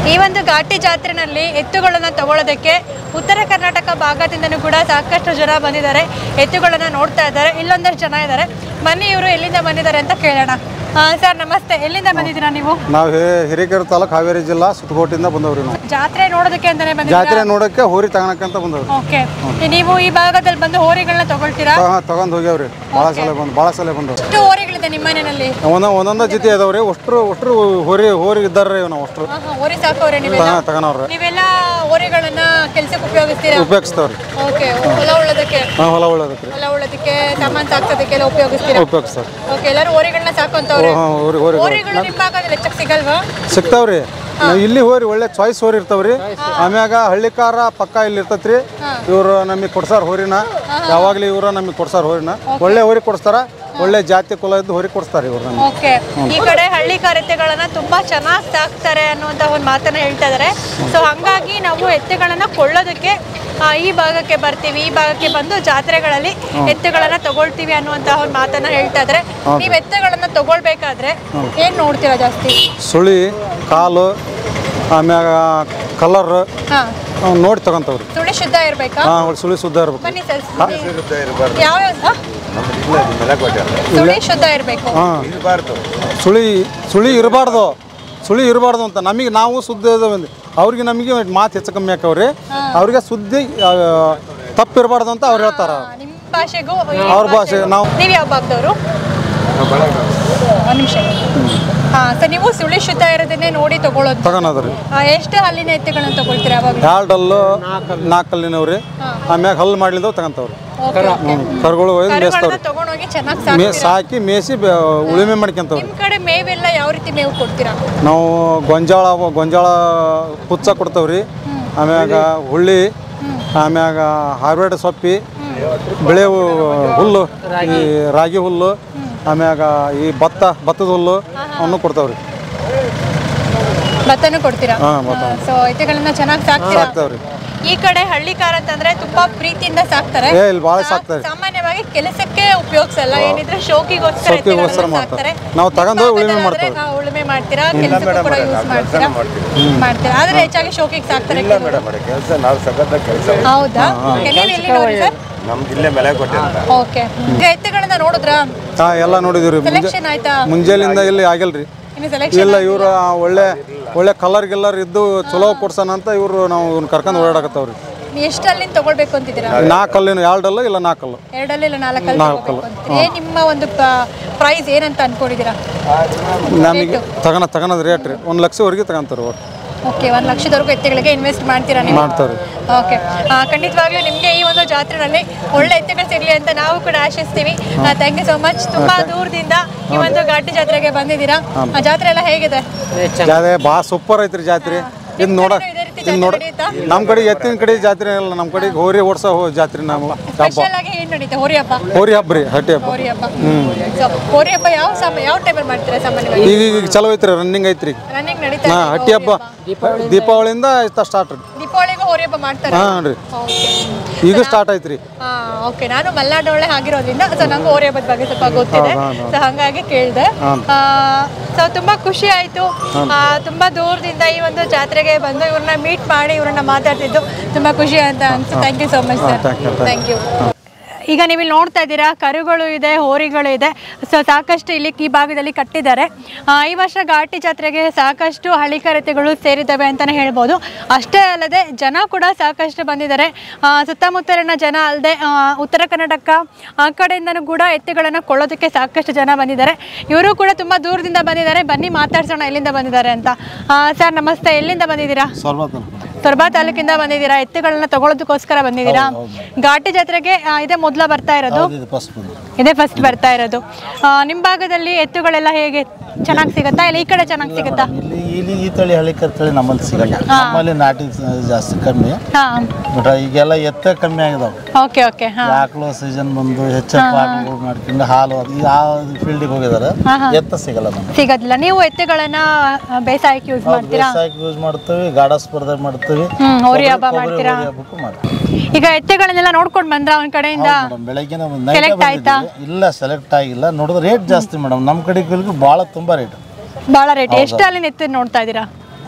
ಈ ಒಂದು ಘಾಟಿ ಜಾತ್ರೆನಲ್ಲಿ ಎತ್ತುಗಳನ್ನು ತಗೊಳ್ಳೋದಕ್ಕೆ ಉತ್ತರ ಕರ್ನಾಟಕ ಭಾಗದಿಂದನೂ ಕೂಡ ಸಾಕಷ್ಟು ಜನ ಬಂದಿದ್ದಾರೆ ಎತ್ತುಗಳನ್ನು ನೋಡ್ತಾ ಇದ್ದಾರೆ ಇಲ್ಲೊಂದಷ್ಟು ಜನ ಇದ್ದಾರೆ ಬನ್ನಿ ಇವರು ಎಲ್ಲಿಂದ ಬಂದಿದ್ದಾರೆ ಅಂತ ಕೇಳೋಣ ಸರ್ ನಮಸ್ತೆ ಎಲ್ಲಿಂದ ಬಂದಿದ್ದೀರಾ ನೀವು ನಾವು ಹಿರೇಕೆರೆ ತಾಲೂಕು ಹಾವೇರಿ ಜಿಲ್ಲಾ ಸುತ್ತಕೋಟಿಂದ ಬಂದವ್ರಿ ನಾವು ಜಾತ್ರೆ ನೋಡೋದಕ್ಕೆ ಅಂತಾನೆ ಬಂದಿದ್ದೀರಾ ಜಾತ್ರೆ ನೋಡಕ್ಕೆ ಹೋರಿ ತಗೊಳಕಂತ ಬಂದವ್ರಿ ಓಕೆ ನೀವು ಈ ಭಾಗದಲ್ಲಿ ಬಂದು ಹೋರಿಗಳನ್ನ ತಗೊಳ್ತೀರಾ ತಗೊಂಡ್ ಹೋಗ್ಯಾವ್ರಿ ಭಾಳ ಸಲ ಬಂದು ಭಾಳ ಸಲ ಬಂದವ್ರಿ ಎಷ್ಟು ಹೋರಿಗಳಿದೆ ನಿಮ್ಮ ಮನೆಯಲ್ಲಿ ಒಂದ ಒಂದೊಂದ ಜೊತೆ ಅದಾವ್ರಿ ಅಷ್ಟ್ರು ಅಷ್ಟ್ರು ಹೋರಿ ಹೋರಿ ಇದ್ದಾರ್ರಿ ನಾವು ಅಷ್ಟ್ರು ಹಾ, ಹಾ, ಹೋರಿ ಸಾಕೋರೆ ನೀವೆಲ್ಲ ತಗೊಂಡವ್ರಿ ನೀವೆಲ್ಲ ಹೋರಿಗಳನ್ನ ಕೆಲ್ಸಕ್ಕೆ ಉಪಯೋಗಿಸ್ತೀರಾ ಉಪಯೋಗಿಸ್ತಾವ್ರಿ ಓಕೆ ಹೊಲ ಉಳ್ಳೋದಕ್ಕೆ ಹಾಂ ಹೊಲ ಉಳ್ಳೋದಕ್ಕೆ ಹೊಲ ಉಳ್ಳೋದಕ್ಕೆ ಸಾಮಾನು ಸಾಕ್ಸೋದಕ್ಕೆಲ್ಲ ಉಪಯೋಗಿಸ್ತೀರಾ ಉಪಯೋಗಿಸ್ತಾವ್ರಿ ಓಕೆ ಎಲ್ಲರೂ ಹೋರಿಗಳನ್ನ ಸಾಕೊಂತವ್ರೆ ಹಾಂ ಹೋರಿ ಹೋರಿ ಹೋರಿಗಳು ನಿಮ್ಮ ಭಾಗದಲ್ಲಿ ಹೆಚ್ಚಕ್ಕೆ ಸಿಗಲ್ವಾ ಸಿಗ್ತಾವ್ರಿ ನಾವ್ ಇಲ್ಲಿ ಹೋರಿ ಒಳ್ಳೆ ಚಾಯ್ಸ್ ಹೋರಿ ಇರ್ತಾವ್ರಿ ಆಮ್ಯಾಗ ಹಳ್ಳಿಕಾರ ಪಕ್ಕ ಇಲ್ಲಿ ಇರ್ತೈತ್ರಿ ಇವ್ರು ನಮಗೆ ಕೊಡ್ಸಾರ ಹೋರಿನ ಯಾವಾಗ್ಲೂ ಇವ್ರು ನಮಗೆ ಕೊಡ್ಸಾರ ಹೋರಿನ ಒಳ್ಳೆ ಹೋರಿ ಕೊಡ್ಸ್ತಾರ ಒಳ್ಳೆ ಜಾತಿ ಕುಲ ಇದ್ದು ಹೋರಿ ಕೊಡ್ಸ್ತಾರ ಇವ್ರು ನಮ್ಗೆ ಓಕೆ ಈ ಕಡೆ ಹಳ್ಳಿ ಕಾರ್ಯತೆಗಳನ್ನ ತುಂಬಾ ಚೆನ್ನಾಗಿ ಸಾಕ್ತಾರೆ ಅನ್ನುವಂತ ಒಂದು ಮಾತನ್ನ ಹೇಳ್ತಾ ಇದಾರೆ ಸೊ ಹಂಗಾಗಿ ನಾವು ಎತ್ತುಗಳನ್ನ ಕೊಳ್ಳೋದಕ್ಕೆ ಆ, ಈ ಭಾಗಕ್ಕೆ ಬರ್ತೀವಿ ಈ ಭಾಗಕ್ಕೆ ಬಂದು ಜಾತ್ರೆಗಳಲ್ಲಿ ಎತ್ತುಗಳನ್ನ ತಗೊಳ್ತೀವಿ ಅನ್ನುವಂತ ಒಂದು ಮಾತನ್ನ ಹೇಳ್ತಾ ಇದಾರೆ ನೀವು ಎತ್ತುಗಳನ್ನ ತಗೊಳ್ಬೇಕಾದ್ರೆ ಏನ್ ನೋಡ್ತೀರಾ ಜಾಸ್ತಿ ಸುಳಿ ಕಾಲು ಆಮ್ಯಾಗ ಕಲರ್ ಹಾ ನೋಡಿ ತಗೊಂತವ್ರಿ ಸುಳಿ ಶುದ್ಧ ಇರ್ಬೇಕಾ ಹಾಂ ಸುಳಿ ಸುದ್ದ ಇರ್ಬೇಕು ಬನ್ನಿ ಸರ್ ಯಾವ ಸುಳಿ ಶುದ್ಧ ಇರ್ಬೇಕು ಹಾಂ ಸುಳಿ ಸುಳಿ ಇರಬಾರ್ದು ಸುಳಿ ಇರಬಾರ್ದು ಅಂತ ನಮಗೆ ನಾವು ಸುದ್ದಿ ಬಂದು ಅವ್ರಿಗೆ ನಮಗೆ ಮಾತು ಹೆಚ್ಚು ಕಮ್ಮಿ ಹಾಕವ್ರಿ ಅವ್ರಿಗೆ ಸುದ್ದಿ ತಪ್ಪು ಇರಬಾರ್ದು ಅಂತ ಅವ್ರು ಹೇಳ್ತಾರ ಆ, ನಿಮ್ ಭಾಷೆಗೂ ಅವ್ರ ಭಾಷೆ ನಾವು ನೀವು ಯಾವ ಭಾಗದವರು ಒಂದು ನಿಮಿಷ ಹಾ ಸರ್ ನೀವು ಸುಳಿ ಶುದ್ಧ ಇರೋದನ್ನೇ ನೋಡಿ ತಗೊಳ್ಳೋದು ತಗೊಳದ್ರಿ ಆ, ಎಷ್ಟು ಹಲ್ಲಿನ ಎತ್ತುಗಳನ್ನ ತಗೊಳ್ತೀರಾ ಅವಾಗ ಎರಡು ಹಲ್ಲು ನಾಲ್ಕು ಹಲ್ಲಿನವ್ರಿ ಆಮ್ಯಾಗ ಹಲ್ಲು ಮಾಡ್ಲಿಂದವ್ ತಗೊಂತವ್ರಿ ಓಕೆ ಹ್ಞೂ ಕರುಗಳು ಒಯ್ದು ಕರುಗಳನ್ನ ಮೇಯಿಸ್ತಾವ್ರಿ ತಗೊಂಡೋಗಿ ಚೆನ್ನಾಗಿ ಮೇ ಸಾಕ್ತೀರಾ ಸಾಕಿ ಮೇಯಿಸಿ ಬೆ- ಉಳುಮೆ ಮಾಡ್ಕೊಂತವ್ರಿ ನಿಮ್ ಕಡೆ ಮೇವೆಲ್ಲ ಯಾವ ರೀತಿ ಮೇವು ಕೊಡ್ತೀರಾ ನಾವು ಗೊಂಜಾಳ ಗೊಂಜಾಳ ಪುಚ್ಚ ಕೊಡ್ತೇವ್ರಿ ಆಮ್ಯಾಗ ಹುಳ್ಳಿ ಆಮ್ಯಾಗ ಹಾರ್ಬೇಡ ಸೊಪ್ಪಿ ಬೆಳೆ ಹುಲ್ಲು ಈ ರಾಗಿ ಹುಲ್ಲು ಆಮ್ಯಾಗ ಈ ಭತ್ತ ಭತ್ತದ ಹುಲ್ಲು ಅವನ್ನು ಕೊಡ್ತಾವ್ರಿ ಭತ್ತನೂ ಕೊಡ್ತೀರಾ ಹಾಂ ಭತ್ತ ಸೊ ಎತ್ತುಗಳನ್ನ ಚೆನ್ನಾಗಿ ಸಾಕ್ತೀರಾ ಸಾಕ್ತಾವ್ರಿ ಈ ಕಡೆ ಹಳ್ಳಿ ಕಾರ ಅಂತಂದ್ರೆ ತುಂಬಾ ಪ್ರೀತಿಯಿಂದ ಸಾಕ್ತಾರೆ ಏ ಇಲ್ಲಿ ಭಾಳ ಸಾಕ್ತಾವ್ರಿ ಸಾಮಾನ್ಯವಾಗಿ ಕೆಲಸಕ್ಕೆ ಉಪಯೋಗಿಸಲ್ಲ ಏನಿದ್ರೆ ಶೋಕಿಗೋಸ್ಕರ ಶೋಕಿಗೋಸ್ಕರ ಎತ್ತುಗಳನ್ನ ಮಾಡ್ತಾರೆ. ಸಾಕ್ತಾರೆ ನಾವು ತಗೊಂಡು ಹೋಗಿ ಉಳುಮೆ ನಿಮ್ ಭಾಗದಲ್ಲಾದ್ರೆ, ಆ, ಉಳುಮೆ ಮಾಡ್ತೀರಾ ಕೆಲಸಕ್ಕೂ ಕೂಡ ಯೂಸ್ ಮಾಡ್ತೀರಾ ಮಾಡ್ತೀರಾ ಆದ್ರೆ ಹೆಚ್ಚಾಗಿ ಶೋಕಿಗೆ ಸಾಕ್ತಾರೆ ಕೆಲವ್ರು. ಕೆಲಸ ನಾವು ಸಖತ್ ಕೆಲಸ ಹೌದಾ Okay, ನೀವ್ ಎಲ್ಲಿ ನೋಡಿ ಸರ್ ನಮ್ದು ಇಲ್ಲೇ ಮೇಲೆ ಕೊಟ್ಟೆ ಅಂತ ಓಕೆ ಈಗ ಎತ್ತುಗಳನ್ನ ನೋಡಿದ್ರಾ ಹಾಂ ಎಲ್ಲ ನೋಡಿದಿವ್ರಿ ಮುಂಜೆ ಸೆಲೆಕ್ಷನ್ ಆಯ್ತಾ ಮುಂಜಾಲಿಂದ ಇಲ್ಲಿ ಆಗಿಲ್ರಿ ಇನ್ನು ಸೆಲೆಕ್ಷನ್ ಇಲ್ಲ ಇವ್ರು ಒಳ್ಳೆ ಒಳ್ಳೆ ಕಲರ್ ಗಿಲ್ಲರ್ ಇದ್ದು ಚಲೋ ಕೊಡ್ಸೋಣ ಅಂತ ಇವ್ರು ನಾವು ಇವ್ನ ಕರ್ಕೊಂಡು ಓಡಾಡಕತ್ತವ್ರಿ ಎಷ್ಟು ಅಲ್ಲಿಂದ ತಗೊಳ್ಬೇಕು ಅಂತಿದ್ದೀರಾ ನಾಲ್ಕು ಹಲ್ಲಿನ ಎರಡಲ್ಲ ಇಲ್ಲ ನಾಲ್ಕಲ್ಲು ಎರಡಲ್ಲಿ ಇಲ್ಲ ನಾಲ್ಕಲ್ಲಿ ತಗೊಳ್ಬೇಕು ಅಂತೀರಾ ಏನ್ ನಿಮ್ಮ ಒಂದು ಪ್ರೈಸ್ ಏನಂತ ಅನ್ಕೊಂಡಿದ್ದೀರಾ ನಮಗೆ ತಗೋಣ ತಗೋಣದ ರೇಟ್ ರೀ ಒಂದು ಲಕ್ಷವರೆಗೆ ತಗೊಂತಾರೆ ಒಟ್ಟು ಓಕೆ ಒಂದು ಲಕ್ಷದವರೆಗೂ ಎತ್ತುಗಳಿಗೆ ಇನ್ವೆಸ್ಟ್ ಮಾಡ್ತೀರಾ ನೀವು ಮಾಡ್ತಾರೆ ಓಕೆ ಖಂಡಿತವಾಗ್ಲೂ ನಿಮಗೆ ಈ ಒಂದು ಜಾತ್ರೆನಲ್ಲಿ ಒಳ್ಳೆ ಎತ್ತುಗಳು ಸಿಗಲಿ ಅಂತ ನಾವು ಕೂಡ ಆಶಿಸ್ತೀವಿ ಥ್ಯಾಂಕ್ ಯು ಸೋ ಮಚ್ ತುಂಬಾ ದೂರದಿಂದ ಈ ಒಂದು ಘಾಟಿ ಜಾತ್ರೆಗೆ ಬಂದಿದ್ದೀರಾ ಆ ಜಾತ್ರೆ ಎಲ್ಲ ಹೇಗಿದೆ ಜಾತ್ರೆ ಭಾಳ ಸೂಪರ್ ಐತ್ರಿ ಜಾತ್ರೆ ಇದು ನೋಡ ಇದೇ ರೀತಿ ಇದು ನೋಡ ನಡೆಯುತ್ತಾ? ನಮ್ಮ ಕಡೆ ಎತ್ತಿನ ಕಡೆ ಜಾತ್ರೆ ಇಲ್ಲ ನಮ್ಮ ಕಡೆ ಹೋರಿ ಓಡ್ಸೋ ಹೋ ಜಾತ್ರೆ ನಾವು ಹಬ್ಬ ಸ್ಪೆಷಲ್ ಆಗಿ ಏನ್ ನಡೀತೆ ಹೋರಿ ಹಬ್ಬ ಹೋರಿ ಹಬ್ಬ ರೀ ಹಟ್ಟಿ ಹಬ್ಬ ಹೋರಿ ಹಬ್ಬ ಸೊ ಹೋರಿ ಹಬ್ಬ ಯಾವ ಸಮ ಯಾವ ಟೈಮಲ್ಲಿ ಮಾಡ್ತೀರಾ ಸಾಮಾನ್ಯವಾಗಿ ಈಗ ಈಗ ಚಲೋ ಐತ್ರಿ ರನ್ನಿಂಗ್ ಐತ್ರಿ ರನ್ನಿಂಗ್ ನಡೀತಾ ಹಾಂ ಇದೆ ಹಟ್ಟಿ ಹಬ್ಬ ದೀಪಾವಳಿಯಿಂದ ಸ್ಟಾರ್ಟ್ ರೀ ದೀಪಾವಳಿಗೂ ಹೋರಿ ಹಬ್ಬ ಮಾಡ್ತಾರೆ ಹಾಂ ರೀ ಈಗ ಸ್ಟಾರ್ಟ್ ಐತ್ರಿ ಓಕೆ ನಾನು ಮಲ್ನಾಡೊಳ್ಳೆ ಆಗಿರೋದ್ರಿಂದ ಸೊ ನಂಗೆ ಹೋರಿ ಹಬ್ಬದ ಬಗ್ಗೆ ಸ್ವಲ್ಪ ಗೊತ್ತಿದೆ ಸೊ ಹಾಗಾಗಿ ಕೇಳಿದೆ ಸೊ ತುಂಬಾ ಖುಷಿ ಆಯ್ತು ಆ, ತುಂಬಾ ದೂರದಿಂದ ಈ ಒಂದು ಜಾತ್ರೆಗೆ ಬಂದು ಇವ್ರನ್ನ ಮೀಟ್ ಮಾಡಿ ಇವ್ರನ್ನ ಮಾತಾಡ್ತಿದ್ದು ತುಂಬಾ ಖುಷಿ ಅಂತ ಅನ್ಸುತ್ತೆ thank you so much sir thank you, thank you ಈಗ ನೀವು ಇಲ್ಲಿ ನೋಡ್ತಾ ಇದ್ದೀರಾ ಕರುಗಳು ಇದೆ ಹೋರಿಗಳು ಇದೆ ಸೊ ಸಾಕಷ್ಟು ಇಲ್ಲಿ ಈ ಭಾಗದಲ್ಲಿ ಕಟ್ಟಿದ್ದಾರೆ ಆ, ಈ ವರ್ಷ ಘಾಟಿ ಜಾತ್ರೆಗೆ ಸಾಕಷ್ಟು ಹಳಿಕರತೆಗಳು ಸೇರಿದ್ದಾವೆ ಅಂತಲೇ ಹೇಳ್ಬೋದು ಅಷ್ಟೇ ಅಲ್ಲದೆ ಜನ ಕೂಡ ಸಾಕಷ್ಟು ಬಂದಿದ್ದಾರೆ ಆ, ಸುತ್ತಮುತ್ತಲಿನ ಜನ ಅಲ್ಲದೆ ಉತ್ತರ ಕರ್ನಾಟಕ ಆ ಕಡೆಯಿಂದನೂ ಕೂಡ ಎತ್ತುಗಳನ್ನು ಕೊಳ್ಳೋದಕ್ಕೆ ಸಾಕಷ್ಟು ಜನ ಬಂದಿದ್ದಾರೆ ಇವರು ಕೂಡ ತುಂಬ ದೂರದಿಂದ ಬಂದಿದ್ದಾರೆ ಬನ್ನಿ ಮಾತಾಡ್ಸೋಣ ಎಲ್ಲಿಂದ ಬಂದಿದ್ದಾರೆ ಅಂತ ಸರ್ ನಮಸ್ತೆ ಎಲ್ಲಿಂದ ಬಂದಿದ್ದೀರಾ ಸೊರಬಾ ತಾಲೂಕಿಂದ ಬಂದಿದ್ದೀರಾ ಎತ್ತುಗಳನ್ನ ತಗೊಳ್ಳೋದಕ್ಕೋಸ್ಕರ ಬಂದಿದ್ದೀರಾ ಘಾಟಿ ಜಾತ್ರೆಗೆ ಆ, ಇದೇ ಮೊದಲ ಬರ್ತಾ ಇರೋದು ಇದೇ ಫಸ್ಟ್ ಬರ್ತಾ ಇರೋದು ಆ, ನಿಮ್ ಭಾಗದಲ್ಲಿ ಎತ್ತುಗಳೆಲ್ಲ ಹೇಗೆ ಚೆನ್ನಾಗಿ ಸಿಗುತ್ತಾ ಇಲ್ಲ ಈ ಕಡೆ ಚೆನ್ನಾಗಿ ಸಿಗುತ್ತಾ ಇಲ್ಲಿ ಇಲ್ಲಿ ಈ ತಳಿ ಹಳ್ಳಿ ತಳಿ ನಮ್ಮಲ್ಲಿ ಸಿಗಲ್ಲ ನಮ್ಮಲ್ಲಿ ನಾಟಿ ಸ- ಜಾಸ್ತಿ ಕಮ್ಮಿ ಹಾ ಬಟ್ ಈಗೆಲ್ಲ ಎತ್ತ ಕಮ್ಮಿ ಆಗಿದಾವೆ ಓಕೆ ಓಕೆ ಹಾ ಆಕಳು ಸೀಸನ್ ಬಂದು ಹೆಚ್ಚಪ್ಪ ಆಕಳುಗಳು ಮಾಡ್ಕೊಂಡು ಹಾಲು ಅದು ಈ ಆ ಫೀಲ್ಡಿಗೆ ಹೋಗಿದಾರೆ ಎತ್ತ ಸಿಗಲ್ಲ ನಮ್ಗೆ ಸಿಗೋದಿಲ್ಲ ನೀವು ಎತ್ತುಗಳನ್ನ ಆ, ಬೇಸಾಯಕ್ಕೆ ಯೂಸ್ ಮಾಡ್ತೀರಾ ಬೇಸಾಯಕ್ಕೆ ಯೂಸ್ ಮಾಡ್ತೀವಿ ಗಾಢ ಸ್ಪರ್ಧೆ ಮಾಡ್ತೀವಿ ಹ್ಮ್ ಹೋರಿ ಹಬ್ಬ ಕೊಬ್ಬರಿ ಮಾಡ್ತೀರಾ ಹೋರಿ ಹಬ್ಬಕ್ಕೂ ಮಾಡ್ತೀವಿ ಈಗ ಎತ್ತುಗಳನ್ನೆಲ್ಲ ನೋಡ್ಕೊಂಡ್ ಬಂದ್ರ ಅವನ ಕಡೆಯಿಂದ ಮೇಡಮ್ ಬೆಳಗ್ಗೆ ನಾವು ನೈಟೇ Select ಆಯ್ತಾ? ಬಂದಿದ್ದೀವಿ ಇಲ್ಲ ಸೆಲೆಕ್ಟ್ ಆಗಿಲ್ಲ ನೋಡಿದ್ರೆ ರೇಟ್ ಜಾಸ್ತಿ ಮೇಡಮ್ ನಮ್ಮ ಕಡೆ ಭಾಳ ತುಂಬ ರೇಟ್ ಬಹಳ ರೇಟ್ ಎಷ್ಟು ಅಲ್ಲಿನ ಎತ್ತು ನೋಡ್ತಾ ಇದ್ದೀರಾ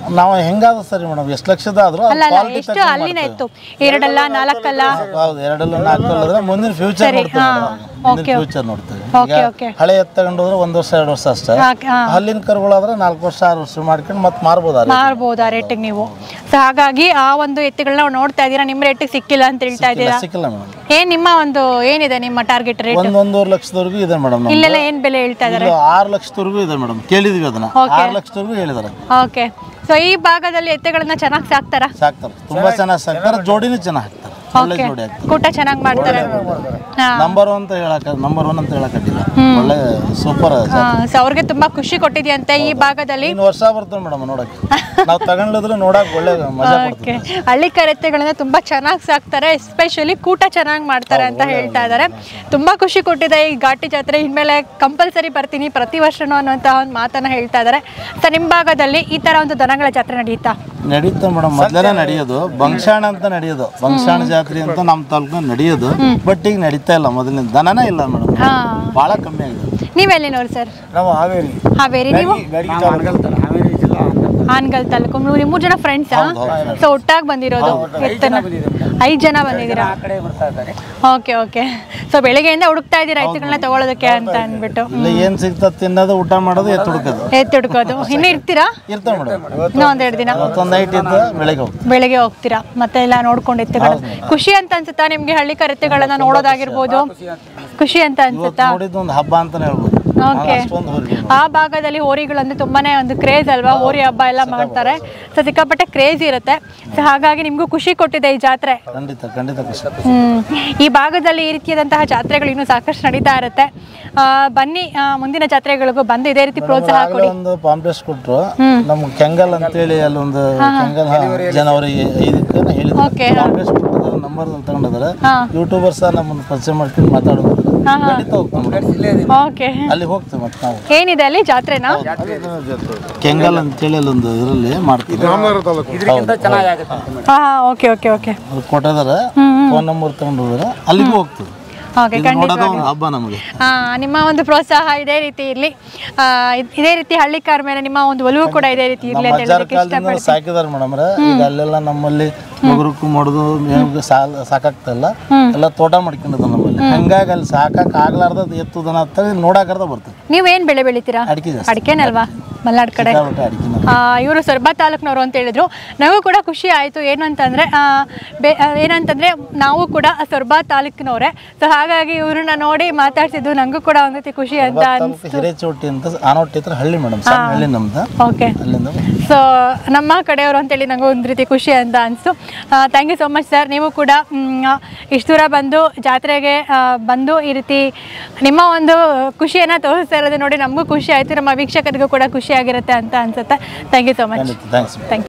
ನಾವು ಹೆಂಗಾದ ಸರಿ ಮೇಡಮ್ ಎಷ್ಟು ಲಕ್ಷದ ಆದ್ರೂ ಅಲ್ಲ ಅಲ್ಲ ಎಷ್ಟು ಅಲ್ಲಿನ ಇತ್ತು ಎರಡಲ್ಲ ನಾಲ್ಕಲ್ಲ ಹೌದು ಎರಡಲ್ಲ ನಾಲ್ಕು ಆದ್ರೆ ಮುಂದಿನ ಫ್ಯೂಚರ್ ಸರಿ, ನೋಡ್ತೀವಿ ಹಾ. madam. ಮುಂದಿನ Okay. ಫ್ಯೂಚರ್ ನೋಡ್ತೀವಿ Okay, ಈಗ okay. ಹಳೆ ಎತ್ತು ತಗೊಂಡೋದ್ರೆ ಒಂದ್ ವರ್ಷ ಎರಡು ವರ್ಷ ಅಷ್ಟೇ ಹಾಕ್- ಹಾ. ಹಲ್ಲಿನ ಕರುಗಳಾದ್ರೆ ನಾಲ್ಕು ವರ್ಷ ಆರು ವರ್ಷ ಮಾಡ್ಕೊಂಡು ಮತ್ತೆ ಮಾರ್ಬೋದು ಆ rate. ಮಾರ್ಬೋದು ಆ ರೇಟಿಗೆ ನೀವು ಸೊ ಹಾಗಾಗಿ ಆ ಒಂದು ಎತ್ತುಗಳನ್ನ ನೋಡ್ತಾ ಇದ್ದೀರಾ ನಿಮ್ಮ ರೇಟಿಗೆ ಸಿಕ್ಕಿಲ್ಲ ಅಂತ ಹೇಳ್ತಾ ಇದ್ದೀರಾ ಸಿಕ್ಕಿಲ್ಲ ಮೇಡಮ್ ಏನ್ ನಿಮ್ಮ ಒಂದು ಏನಿದೆ ನಿಮ್ಮ ಟಾರ್ಗೆಟ್ ರೇಟ್ ಒಂದ್ ಒಂದೂವರೆ ಲಕ್ಷದವರೆಗೂ ಇದೆ ಮೇಡಮ್ ಇಲ್ಲೆಲ್ಲ ಏನ್ ಬೆಲೆ ಹೇಳ್ತಾ ಇದ್ದಾರೆ ಆರು ಲಕ್ಷದವರೆಗೂ ಇದೆ ಮೇಡಮ್ ಕೇಳಿದ್ವಿ ಅದನ್ನ ಆರು ಲಕ್ಷದವರೆಗೂ ಹೇಳಿದಾರೆ ಓಕೆ ಸೊ ಈ ಭಾಗದಲ್ಲಿ ಎತ್ತುಗಳನ್ನ ಚೆನ್ನಾಗಿ ಸಾಕ್ತಾರಾ ಸಾಕ್ತಾರೆ ತುಂಬಾ ಚೆನ್ನಾಗಿ ಸಾಕ್ತಾರೆ ಜೋಡಿನೂ ಚೆನ್ನಾಗಿ ಹಾಕ್ತಾರೆ ಒಳ್ಳೆ ಓಕೆ ಜೋಡಿ ಹಾಕ್ತಾರೆ ಕೂಟ ಚೆನ್ನಾಗಿ ಮಾಡ್ತಾರೆ ಹಾ ನಂಬರ್ ಒನ್ ಅಂತ ಹೇಳಕ್ ನಂಬರ್ ಒನ್ ಅಂತ ಹೇಳಕ್ಕಾಗಿಲ್ಲ ಒಳ್ಳೆ ಸೂಪರ್ ಸೊ ಅವ್ರಿಗೆ ತುಂಬಾ ಖುಷಿ ಕೊಟ್ಟಿದ್ಯಂತೆ ಈ ಭಾಗದಲ್ಲಿ ಇನ್ನು ವರ್ಷ ಬರ್ತವೆ ಮೇಡಮ್ ನೋಡಕ್ಕೆ ನಾವು ತಗೊಂಡಿದ್ರೆ ನೋಡಕ್ ಒಳ್ಳೆ ಮಜಾ ಓಕೆ ಹಳ್ಳಿ ಕರೆತ್ತೆಗಳನ್ನ ತುಂಬಾ ಚೆನ್ನಾಗಿ ಸಾಕ್ತಾರೆ ಎಸ್ಪೆಷಲಿ ಕೂಟ ಚೆನ್ನಾಗಿ ಮಾಡ್ತಾರೆ ಅಂತ ಹೇಳ್ತಾ ಇದ್ದಾರೆ ತುಂಬಾ ಖುಷಿ ಕೊಟ್ಟಿದೆ ಈ ಘಾಟಿ ಜಾತ್ರೆ ಇನ್ಮೇಲೆ ಕಂಪಲ್ಸರಿ ಬರ್ತೀನಿ ಪ್ರತಿ ವರ್ಷನೂ ಅನ್ನುವಂತಹ ಒಂದು ಮಾತನ್ನ ಹೇಳ್ತಾ ಇದ್ದಾರೆ ಸೊ ನಿಮ್ಮ ಭಾಗದಲ್ಲಿ ಈ ತರ ಒಂದು ದನಗಳ ಜಾತ್ರೆ ನಡೆಯುತ್ತಾ ನಡೀತಾ ಮೇಡಮ್ ಮೊದಲೇ ನಡೆಯೋದು ಬಂಕ್ಷಾಣ ಅಂತ ನಡೆಯೋದು ಬಂಕ್ಷಾಣ ಜಾತ್ರೆ ಅಂತ ನಮ್ಮ ತಾಲೂಕು ನಡೆಯೋದು ಬಟ್ ಈಗ ನಡೀತಾ ಇಲ್ಲ ಮೊದಲಿನ ದನನೇ ಇಲ್ಲ ಮೇಡಮ್ ಹಾ ಭಾಳ ಕಮ್ಮಿ ಆಗಿದೆ ನೀವೆಲ್ಲಿನವ್ರು ಸರ್ ನಾವು ಹಾವೇರಿ ಹಾವೇರಿ ನೀವು ಹಾನಗಲ್ ತಾಲೂಕು ನೀವು ನೀವು ಮೂರು ಜನ ಫ್ರೆಂಡ್ಸಾ ಸೊ ಒಟ್ಟಾಗಿ ಬಂದಿರೋದು ಎತ್ತನ ಐದು ಜನ ಬಂದಿದ್ದೀರಾ ಓಕೆ ಓಕೆ ಸೊ ಬೆಳಿಗ್ಗೆಯಿಂದ ಹುಡುಕ್ತಾ ಇದ್ದೀರಾ ಎತ್ತುಗಳನ್ನ ತಗೊಳ್ಳೋದಕ್ಕೆ ಅಂತ ಅಂದ್ಬಿಟ್ಟು ಇಲ್ಲ ಏನ್ ಸಿಗ್ತದ ತಿನ್ನೋದು ಊಟ ಮಾಡೋದು ಎತ್ತು ಹುಡುಕೋದು ಎತ್ತು ಹುಡ್ಕೋದು ಇನ್ನೂ ಇರ್ತೀರಾ ಇರ್ತಾವ ಮೇಡಮ್ ಇನ್ನೂ ಒಂದೆರಡು ದಿನ ಇವತ್ತೊಂದು ನೈಟ್ ಇದ್ದು ಬೆಳಗ್ಗೆ ಹೋಗ್ತೀವಿ ಬೆಳಿಗ್ಗೆ ಹೋಗ್ತೀರಾ ಮತ್ತೆ ಎಲ್ಲ ನೋಡ್ಕೊಂಡು ಎತ್ತುಗಳನ್ನ ಖುಷಿ ಅಂತ ಅನ್ಸುತ್ತಾ ನಿಮ್ಗೆ ಹಳ್ಳಿ ಕರೆತೆಗಳನ್ನ ನೋಡೋದಾಗಿರ್ಬೋದು ಖುಷಿ ಅಂತ ಅನ್ಸುತ್ತಾ ನೋಡಿದ್ದು ಒಂದು ಹಬ್ಬ ಅಂತಾನೆ ಹೇಳ್ಬೋದು ಓಕೆ ಅಷ್ಟೊಂದು ಹೋರಿ ಆ ಭಾಗದಲ್ಲಿ ಹೋರಿಗಳಂದ್ರೆ ತುಂಬಾನೇ ಒಂದು ಕ್ರೇಜ್ ಅಲ್ವಾ ಹೋರಿ ಹಬ್ಬ ಎಲ್ಲ ಮಾಡ್ತಾರೆ ಸೊ ಸಿಕ್ಕಾಪಟ್ಟೆ ಕ್ರೇಜ್ ಇರುತ್ತೆ ಸೊ ಹಾಗಾಗಿ ನಿಮಗೂ ಖುಷಿ ಕೊಟ್ಟಿದೆ ಈ ಜಾತ್ರೆ ಖಂಡಿತ ಖಂಡಿತ ಖುಷಿ ಹ್ಮ್. ಈ ಭಾಗದಲ್ಲಿ ಈ ರೀತಿಯಾದಂತಹ ಜಾತ್ರೆಗಳು ಇನ್ನೂ ಸಾಕಷ್ಟು ನಡೀತಾ ಇರುತ್ತೆ ಆ, ಬನ್ನಿ ಆ, ಮುಂದಿನ ಜಾತ್ರೆಗಳಿಗೂ ಬಂದು ಇದೇ ರೀತಿ ಪ್ರೋತ್ಸಾಹ ಆಗ್ಲೇ ಕೊಡಿ ಒಂದು ಪಾಂಪ್ಲೆಸ್ ಕೊಟ್ರು ನಮ್ಗೆ ಕೆಂಗಲ್ ಅಂತೇಳಿ ಅಲ್ಲಿ ಒಂದು ಕೆಂಗಲ್ ಜನವರಿ ಐದಕ್ಕೆ ಹೇಳಿದ್ರು ಓಕೆ ಪಾಂಪ್ಲೆಸ್ ಕೊಟ್ಟಿದ್ದಾರೆ ನಂಬರ್ ತಗೊಂಡಿದ್ದಾರೆ ಹಾ. ಯೂಟ್ಯೂಬರ್ಸ್ ನಮ್ಮನ್ನು ಪರಿಚಯ ಮಾಡ್ಕೊಂಡು ಮಾತಾಡೋದು ಖಂಡಿತ ಹೋಗ್ತೀವಿ ಓಕೆ ಅಲ್ಲಿ ಹೋಗ್ತೀವಿ ಮತ್ತೆ ನಾವು ಏನಿದೆ ಅಲ್ಲಿ ಜಾತ್ರೆನಾ ಕೆಂಗಲ್ ಅಂತೇಳಿ ಅಲ್ಲೊಂದು ಇದರಲ್ಲಿ ಮಾಡ್ತೀವಿ ಹಾ ಓಕೆ ಓಕೆ ಓಕೆ ಅದು ಕೊಟ್ಟಿದ್ದಾರೆ ಫೋನ್ ನಂಬರ್ ತಗೊಂಡು ಹೋದ್ರೆ ಅಲ್ಲಿಗೂ ಹೋಗ್ತೀವಿ ಓಕೆ ಇದು ನೋಡೋದು ಒಂದು ಹಬ್ಬ ನಮಗೆ ಆ, ನಿಮ್ಮ ಒಂದು ಪ್ರೋತ್ಸಾಹ ಇದೇ ರೀತಿ ಇರಲಿ ಇದೇ ರೀತಿ ಹಳ್ಳಿಕಾರ ಮೇಲೆ ನಿಮ್ಮ ಒಂದು ಒಲವು ಕೂಡ ಇದೇ ರೀತಿ ಇರಲಿ ನಮ್ಮ ಅಂತ ಅಜ್ಜಾರ ಹೇಳೋದಕ್ಕೆ ಕಾಲದಿಂದ ಇಷ್ಟಪಡ್ತೀನಿ ಸಾಕಿದಾರೆ ಮೇಡಮ್ ಈಗ ಅಲ್ಲೆಲ್ಲ ನಮ್ಮಲ್ಲಿ ಮಗುರುಕು ಮಾಡೋದು ಮೇವಿಗೆ ಸಾಲ ಸಾಕಾಗ್ತಲ್ಲ ಎಲ್ಲ ತೋಟ ಮಾಡ್ಕೊಂಡಿದ್ದು ನಮ್ಮಲ್ಲಿ ಹಂಗಾಗಿ ಅಲ್ಲಿ ಸಾಕಕ್ ಆಗ್ಲಾರ್ದ ಎತ್ತುದನ ಅಂತ ನೋಡಾಕರ್ದ ಬರ್ತದೆ ನೀವೇನ್ ಬೆಳೆ ಬೆಳಿತೀರಾ ಅಡಿಕೆ ಜಾಸ್ತಿ ಅಡಿಕೆನಲ್ವಾ ಮಲ್ನಾಡ್ ಕಡೆ ಸಿಕ್ಕಾಪಟ್ಟೆ ಅಡಿಕೆ ನಾವು. ಇವರು ಸೊರಬ ತಾಲೂಕ್ನವರು ಅಂತ ಹೇಳಿದ್ರು ನನಗೂ ಕೂಡ ಖುಷಿ ಆಯಿತು ಏನು ಅಂತಂದರೆ ಏನಂತಂದರೆ ನಾವು ಕೂಡ ಸೊರಬ ತಾಲೂಕಿನವರೇ ಸೊ ಹಾಗಾಗಿ ಇವ್ರನ್ನ ನೋಡಿ ಮಾತಾಡ್ಸಿದ್ದು ನನಗೂ ಕೂಡ ಒಂದು ರೀತಿ ಖುಷಿ ಅಂತ ತಾಲೂಕು ಹಿರೇಚೋಟಿ ಅಂತ ಆನೋಟಿ ಹತ್ರ ಹಳ್ಳಿ ಮೇಡಮ್ ಸಣ್ಣ ಹಳ್ಳಿ ನಮ್ದು ಓಕೆ ಅಲ್ಲಿಂದ ಸೊ ನಮ್ಮ ಕಡೆಯವರು ಅಂತೇಳಿ ನನಗೂ ಒಂದು ರೀತಿ ಖುಷಿ ಅಂತ ಅನಿಸ್ತು thank you so much sir ನೀವು ಕೂಡ ಇಷ್ಟು ದೂರ ಬಂದು ಜಾತ್ರೆಗೆ ಆ, ಬಂದು ಈ ರೀತಿ ನಿಮ್ಮ ಒಂದು ಖುಷಿಯನ್ನು ತೋರಿಸ್ತಾ ಇರೋದು ನೋಡಿ ನಮಗೂ ಖುಷಿ ಆಯಿತು ನಮ್ಮ ವೀಕ್ಷಕರಿಗೂ ಕೂಡ ಖುಷಿಯಾಗಿರುತ್ತೆ ಅಂತ ಅನಿಸುತ್ತೆ thank you so much thanks thank you